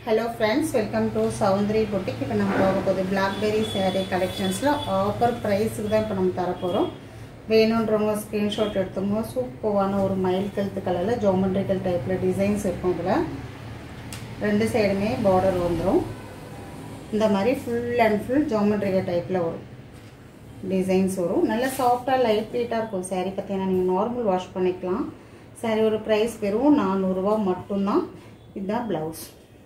hello friends welcome to Soundari boutique இப்போ நம்ம போக போகுது பிளாக்பெரி சேரீ கலெக்ஷன்ஸில் ஆஃபர் ப்ரைஸுக்கு தான் இப்போ நம்ம தரப்போகிறோம் வேணுன்றவங்க ஸ்க்ரீன்ஷாட் எடுத்துங்க சூப்பரான ஒரு மயில் கழுத்து கலரில் ஜோமெண்ட்ரிக்கல் டைப்பில் டிசைன்ஸ் இருக்கும் இதில் ரெண்டு சைடுமே பார்டர் வந்துடும் இந்த மாதிரி ஃபுல் அண்ட் ஃபுல் ஜோமெண்ட்ரிக்கல் டைப்பில் வரும் டிசைன்ஸ் வரும் நல்லா சாஃப்டாக லைட் வெயிட்டாக இருக்கும் சாரீ பார்த்தீங்கன்னா நீங்கள் நார்மல் வாஷ் பண்ணிக்கலாம் சாரீ ஒரு ப்ரைஸ் வெறும் நானூறுரூவா மட்டும்தான் இதுதான் ப்ளவுஸ்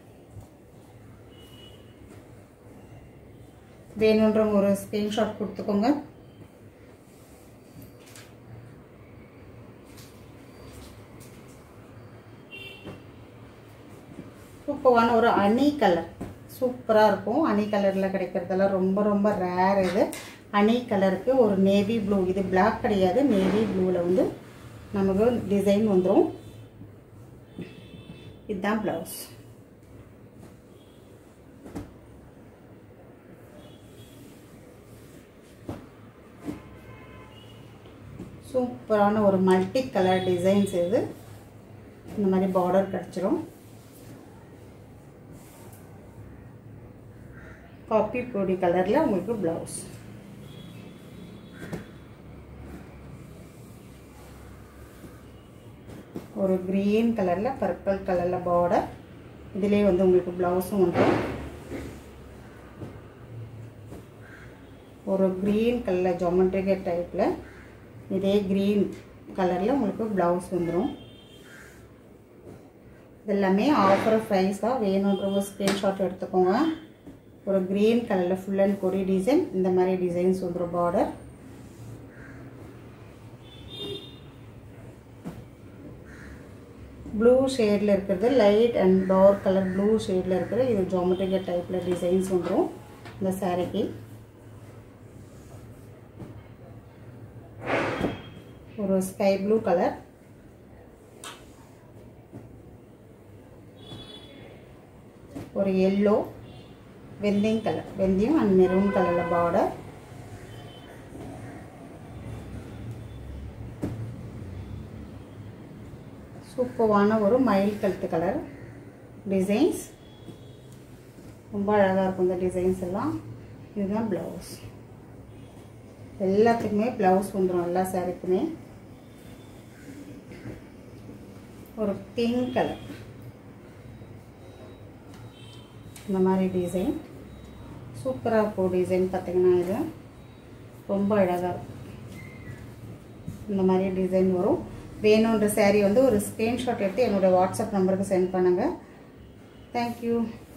வேணுன்றவங்க ஒரு ஸ்க்ரீன்ஷாட் கொடுத்துக்கோங்க சூப்பரான ஒரு அணி கலர் சூப்பராக இருக்கும் அணி கலரில் கிடைக்கிறதெல்லாம் ரொம்ப ரொம்ப ரேர் இது அணி கலருக்கு ஒரு நேவி ப்ளூ இது பிளாக் கிடையாது நேவி ப்ளூவில் வந்து நமக்கு டிசைன் வந்துடும் இதுதான் ப்ளவுஸ் சூப்பரான ஒரு மல்டி கலர் டிசைன்ஸ் இது இந்த மாதிரி பார்டர் கிடச்சிரும் காப்பி பொடி கலரில் உங்களுக்கு ப்ளவுஸ் ஒரு க்ரீன் கலரில் பர்பிள் கலரில் பார்டர் இதிலே வந்து உங்களுக்கு ப்ளவுஸும் வந்துடும் ஒரு க்ரீன் கலரில் ஜொமெட்ரிக்கல் டைப்பில் இதே க்ரீன் கலரில் உங்களுக்கு ப்ளவுஸ் வந்துடும் இதெல்லாமே ஆஃபர் ப்ரைஸ் தான் வேணுன்றவங்க ஸ்க்ரீன்ஷாட் எடுத்துக்கோங்க ஒரு க்ரீன் கலரில் ஃபுல் அண்ட் கொரி டிசைன் இந்த மாதிரி டிசைன்ஸ் வந்துடும் பார்டர் ப்ளூ ஷேடில் இருக்கிறது light and dark colour blue ஷேடில் இருக்கிற இது ஜோமெட்ரிக்கல் டைப்பில் டிசைன்ஸ் வந்துடும் இந்த சாரீக்கு ஒரு ஸ்கை ப்ளூ கலர் ஒரு எல்லோ வெந்தயம் கலர் வெந்தயம் அண்ட் மெரூன் கலரில் பார்டர் சூப்பரான ஒரு மயில் கழுத்து கலர் டிசைன்ஸ் ரொம்ப அழகாக இருக்கும் இந்த டிசைன்ஸ் எல்லாம் இதுதான் ப்ளவுஸ் எல்லாத்துக்குமே ப்ளவுஸ் வந்துடும் எல்லா சாரீக்குமே ஒரு பிங்க் கலர் இந்த மாதிரி டிசைன் சூப்பராக இருக்கும் டிசைன் பார்த்திங்கன்னா இது ரொம்ப அழகாக இருக்கும் இந்த மாதிரி டிசைன் வரும் வேணுன்ற சேரீ வந்து ஒரு ஸ்க்ரீன்ஷாட் எடுத்து என்னோடய வாட்ஸ்அப் நம்பருக்கு சென்ட் பண்ணுங்கள் தேங்க்யூ